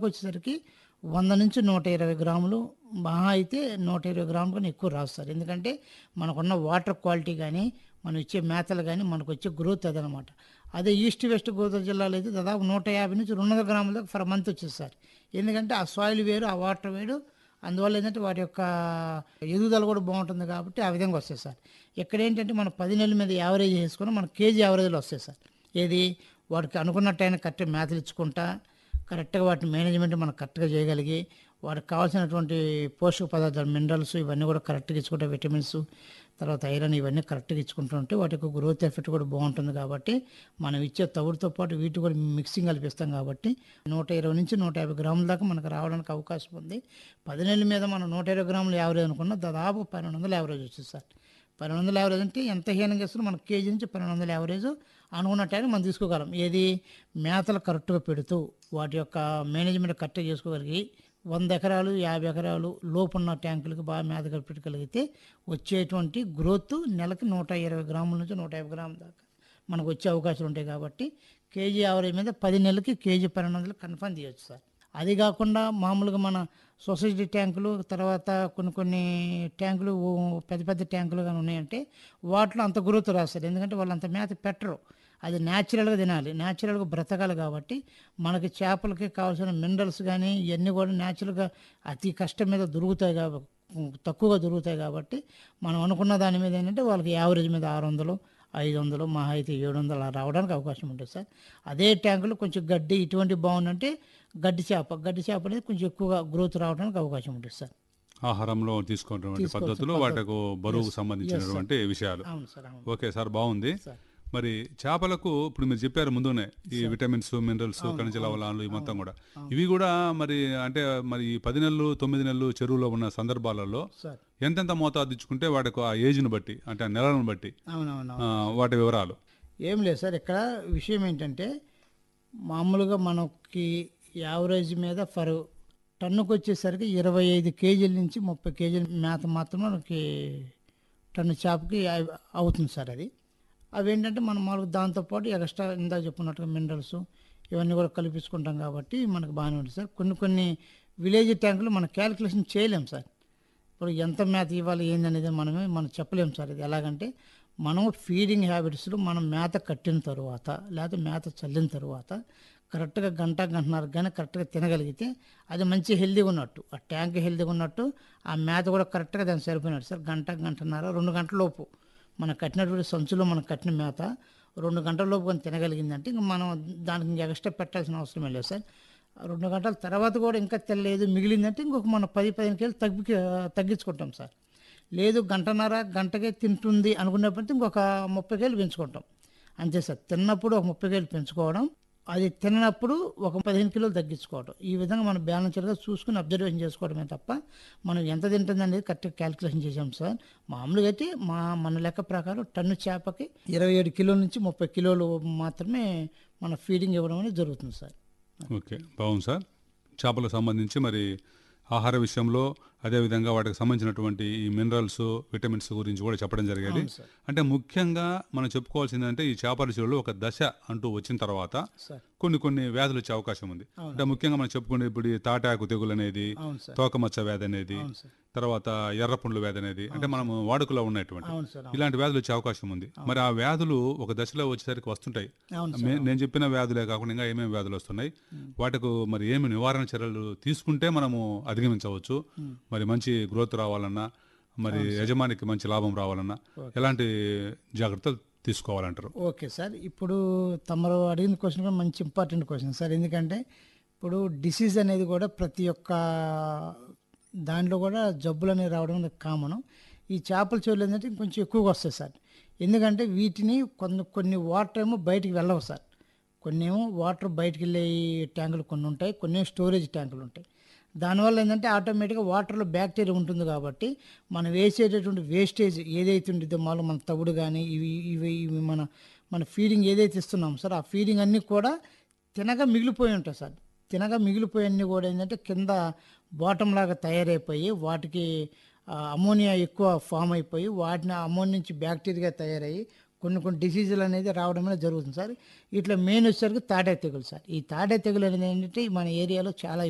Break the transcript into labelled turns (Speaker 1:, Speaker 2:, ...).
Speaker 1: వచ్చేసరికి వంద నుంచి నూట ఇరవై గ్రాములు మహా అయితే నూట ఇరవై గ్రాములు కానీ ఎక్కువ రాదు సార్ ఎందుకంటే మనకున్న వాటర్ క్వాలిటీ కానీ మనం ఇచ్చే మేతలు కానీ మనకు వచ్చే గ్రోత్ అదనమాట అదే ఈస్ట్ వెస్ట్ గోదావరి జిల్లాలో అయితే దాదాపు నూట యాభై నుంచి రెండు వందల గ్రాముల దాకా ఫర్ మంత్ వచ్చేది సార్ ఎందుకంటే ఆ సాయిల్ వేరు ఆ వాటర్ వేరు అందువల్ల ఏంటంటే వాటి యొక్క ఎదుగుదల కూడా బాగుంటుంది కాబట్టి ఆ విధంగా వస్తాయి సార్ ఇక్కడ ఏంటంటే మనం పది నెలల మీద యావరేజ్ చేసుకుని మన కేజీ యావరేజ్లో వస్తాయి సార్ ఏది వాడికి అనుకున్నట్టయినా కరెక్ట్ మేతలు ఇచ్చుకుంటా కరెక్ట్గా వాటిని మేనేజ్మెంట్ మనం కరెక్ట్గా చేయగలిగి వాటికి కావాల్సినటువంటి పోషక పదార్థాలు మినరల్స్ ఇవన్నీ కూడా కరెక్ట్గా ఇచ్చుకుంటే విటమిన్స్ తర్వాత ఐరన్ ఇవన్నీ కరెక్ట్గా ఇచ్చుకుంటుంటే వాటి యొక్క గ్రోత్ ఎఫెక్ట్ కూడా బాగుంటుంది కాబట్టి మనం ఇచ్చే తవుడుతో పాటు వీటి కూడా మిక్సింగ్ కల్పిస్తాం కాబట్టి నూట ఇరవై నుంచి నూట యాభై గ్రాముల దాకా మనకు రావడానికి అవకాశం ఉంది పది నెలల మీద మనం నూట ఇరవై గ్రాములు యావరేజ్ అనుకున్నా దాదాపు పన్నెండు వందల యావరేజ్ వచ్చింది సార్ పన్నెండు వందల యావరేజ్ అంటే ఎంత హీనంగా ఇస్తున్నా మన కేజీ నుంచి పన్నెండు వందల యావరేజ్ అనుకున్న టైం మనం తీసుకోగలం ఏది మేతలు కరెక్ట్గా పెడుతూ వాటి యొక్క మేనేజ్మెంట్ కరెక్ట్గా చేసుకోగలిగి వంద ఎకరాలు యాభై ఎకరాలు లోపున్న ట్యాంకులకు బాగా మేత పెట్టగలిగితే వచ్చేటువంటి గ్రోత్ నెలకి నూట ఇరవై గ్రాముల నుంచి నూట యాభై గ్రాముల దాకా మనకు వచ్చే అవకాశాలు ఉంటాయి కాబట్టి కేజీ యావరేజ్ మీద పది నెలలకి కేజీ పన్నెండు వందలు కన్ఫర్మ్ తీయచ్చు సార్ అది కాకుండా మామూలుగా మన సొసైటీ ట్యాంకులు తర్వాత కొన్ని కొన్ని ట్యాంకులు ఓ పెద్ద పెద్ద ట్యాంకులు కానీ ఉన్నాయంటే వాటిలో అంత గ్రోత్ రాస్తారు ఎందుకంటే వాళ్ళు అంత మేత పెట్టరు అది న్యాచురల్గా తినాలి న్యాచురల్గా బ్రతకాలి కాబట్టి మనకి చేపలకి కావాల్సిన మినరల్స్ కానీ ఇవన్నీ కూడా న్యాచురల్గా అతి కష్టం మీద దొరుకుతాయి కాబట్టి తక్కువగా దొరుకుతాయి కాబట్టి మనం అనుకున్న దాని మీద ఏంటంటే వాళ్ళకి యావరేజ్ మీద ఆరు వందలు ఐదు వందలు మహా అయితే ఏడు వందలు అలా రావడానికి అవకాశం ఉంటుంది సార్ అదే ట్యాంకులో కొంచెం గడ్డి ఇటువంటి బాగుందంటే గడ్డి చేప గడ్డి చేప అనేది కొంచెం ఎక్కువగా గ్రోత్ రావడానికి అవకాశం ఉంటుంది సార్
Speaker 2: ఆహారంలో తీసుకున్నటువంటి పద్ధతులు వాటికు బరువుకు సంబంధించినటువంటి విషయాలు
Speaker 1: అవును సార్ అవును
Speaker 2: ఓకే సార్ బాగుంది
Speaker 1: సార్.
Speaker 2: మరి చేపలకు ఇప్పుడు మీరు చెప్పారు ముందునే ఈ విటమిన్స్ మినరల్స్ ఖనిజ లవణాలు ఈ మొత్తం కూడా ఇవి కూడా మరి అంటే మరి ఈ పది నెలలు తొమ్మిది నెలలు చెరువులో ఉన్న సందర్భాలలో
Speaker 1: సార్
Speaker 2: ఎంతెంత మోతాదు ఇచ్చుకుంటే వాటికి ఆ ఏజ్ని బట్టి అంటే ఆ నెలలను బట్టి
Speaker 1: అవునవును
Speaker 2: ఆ, వాటి వివరాలు
Speaker 1: ఏం లేదు సార్ ఇక్కడ విషయం ఏంటంటే మామూలుగా మనకి యావరేజ్ మీద ఫర్ టన్నుకు వచ్చేసరికి ఇరవై ఐదు కేజీల నుంచి ముప్పై కేజీల మేత మాత్రమే మనకి టన్ను చేపకి అవ్- అవుతుంది సార్ అది అవి ఏంటంటే మనం మామూలుగా దాంతోపాటు ఎక్స్ట్రా ఇందాక చెప్పుకున్నట్టుగా మినరల్స్ ఇవన్నీ కూడా కల్పించుకుంటాం కాబట్టి మనకు బాగానే ఉంటుంది సార్ కొన్ని కొన్ని విలేజ్ ట్యాంకులు మనం క్యాలిక్యులేషన్ చేయలేం సార్ ఇప్పుడు ఎంత మేత ఇవ్వాలి ఏందనేది మనమే మనం చెప్పలేం సార్ ఇది ఎలాగంటే మనం ఫీడింగ్ హ్యాబిట్స్లో మనం మేత కట్టిన తర్వాత లేకపోతే మేత చల్లిన తర్వాత కరెక్ట్గా గంట గంటన్నర కానీ కరెక్ట్గా తినగలిగితే అది మంచి హెల్దీగా ఉన్నట్టు ఆ ట్యాంక్ హెల్దీగా ఉన్నట్టు ఆ మేత కూడా కరెక్ట్గా దానికి సరిపోయినట్టు సార్ గంట గంటన్నర రెండు గంటల లోపు మనం కట్టినటువంటి సంచులో మనం కట్టిన మేత రెండు గంటల లోపు కానీ తినగలిగిందంటే ఇంక మనం దానికి ఇంకా ఎక్స్ట్రా పెట్టాల్సిన అవసరం లేదు సార్ రెండు గంటల తర్వాత కూడా ఇంకా తెల్లలేదు మిగిలిందంటే ఇంకొక మనం పది పదిహేను కేజీలు తగ్గి తగ్గించుకుంటాం సార్ లేదు గంటన్నర గంటకే తింటుంది అనుకున్నప్పుడు ఇంకొక ముప్పై కేజీలు పెంచుకుంటాం అంతే సార్ తిన్నప్పుడు ఒక ముప్పై కేజీలు పెంచుకోవడం అది తిన్నప్పుడు ఒక పదిహేను కిలోలు తగ్గించుకోవడం ఈ విధంగా మనం బ్యాలెన్స్డ్గా చూసుకుని అబ్జర్వేషన్ చేసుకోవడమే తప్ప మనం ఎంత తింటుంది అనేది కరెక్ట్గా క్యాలిక్యులేషన్ చేసాం సార్ మామూలుగా అయితే మా మన లెక్క ప్రకారం టన్ను చేపకి ఇరవై ఏడు కిలోల నుంచి ముప్పై కిలోలు మాత్రమే మన ఫీడింగ్ ఇవ్వడం అనేది జరుగుతుంది సార్
Speaker 2: ఓకే బాగుంది సార్ చేపలకు సంబంధించి మరి ఆహార విషయంలో అదేవిధంగా వాటికి సంబంధించినటువంటి ఈ మినరల్స్ విటమిన్స్ గురించి కూడా చెప్పడం జరిగేది
Speaker 1: సార్.
Speaker 2: అంటే ముఖ్యంగా మనం చెప్పుకోవాల్సిందంటే ఈ చేపల చెరువులో ఒక దశ అంటూ వచ్చిన తర్వాత
Speaker 1: సార్
Speaker 2: కొన్ని కొన్ని వ్యాధులు వచ్చే అవకాశం ఉంది అంటే ముఖ్యంగా మనం చెప్పుకునే ఇప్పుడు ఈ తాటాకు తెగులు అనేది
Speaker 1: అవును సార్
Speaker 2: తోకమచ్చ వ్యాధి అనేది
Speaker 1: అవును సార్
Speaker 2: తర్వాత ఎర్రపుండ్ల వ్యాధి అనేది అంటే మనం వాడుకలో ఉన్నటువంటి
Speaker 1: అవును సార్
Speaker 2: ఇలాంటి వ్యాధులు వచ్చే అవకాశం ఉంది మరి ఆ వ్యాధులు ఒక దశలో వచ్చేసరికి వస్తుంటాయి
Speaker 1: అవును
Speaker 2: మే- నేను చెప్పిన వ్యాధులే కాకుండా ఇంకా ఏమేమి వ్యాధులు వస్తున్నాయి వాటికి మరి ఏమి నివారణ చర్యలు తీసుకుంటే మనము అధిగమించవచ్చు మరి మంచి గ్రోత్ రావాలన్నా మరి యజమానికి మంచి లాభం రావాలన్నా ఎలాంటి జాగ్రత్తలు తీసుకోవాలంటారు
Speaker 1: ఓకే సార్ ఇప్పుడు తమరు అడిగిన క్వశ్చన్ కూడా మంచి ఇంపార్టెంట్ క్వశ్చన్ సార్ ఎందుకంటే ఇప్పుడు డిసీజ్ అనేది కూడా ప్రతి ఒక్క దాంట్లో కూడా జబ్బులు అనేవి రావడం అనేది కామన్ ఈ చేపల చెవులు ఏంటంటే కొంచెం ఎక్కువగా వస్తాయి సార్ ఎందుకంటే వీటిని కొన్ని కొన్ని వాటర్ ఏమో బయటికి వెళ్ళవు సార్ కొన్ని ఏమో వాటర్ బయటికి వెళ్ళే ట్యాంకులు కొన్ని ఉంటాయి కొన్ని స్టోరేజ్ ట్యాంకులు ఉంటాయి దానివల్ల ఏంటంటే ఆటోమేటిక్గా వాటర్లో బ్యాక్టీరియా ఉంటుంది కాబట్టి మనం వేసేటటువంటి వేస్టేజ్ ఏదైతే ఉంటుందో మాలో మన తవుడు కానీ ఇవి ఇవి ఇవి మన మన ఫీడింగ్ ఏదైతే ఇస్తున్నాం సార్ ఆ ఫీడింగ్ అన్నీ కూడా తినగా మిగిలిపోయి ఉంటాయి సార్ తినగా మిగిలిపోయన్నీ కూడా ఏంటంటే కింద బాటం లాగా తయారైపోయి వాటికి ఆ, అమోనియా ఎక్కువ ఫామ్ అయిపోయి వాటిని అమోనియా నుంచి బ్యాక్టీరియా తయారయ్యి కొన్ని కొన్ని డిసీజులు అనేది రావడం అనేది జరుగుతుంది సార్ ఇట్లా మెయిన్ వచ్చేసరికి తాటే తెగులు సార్ ఈ తాటే తెగులు అనేది ఏంటంటే మన ఏరియాలో చాలా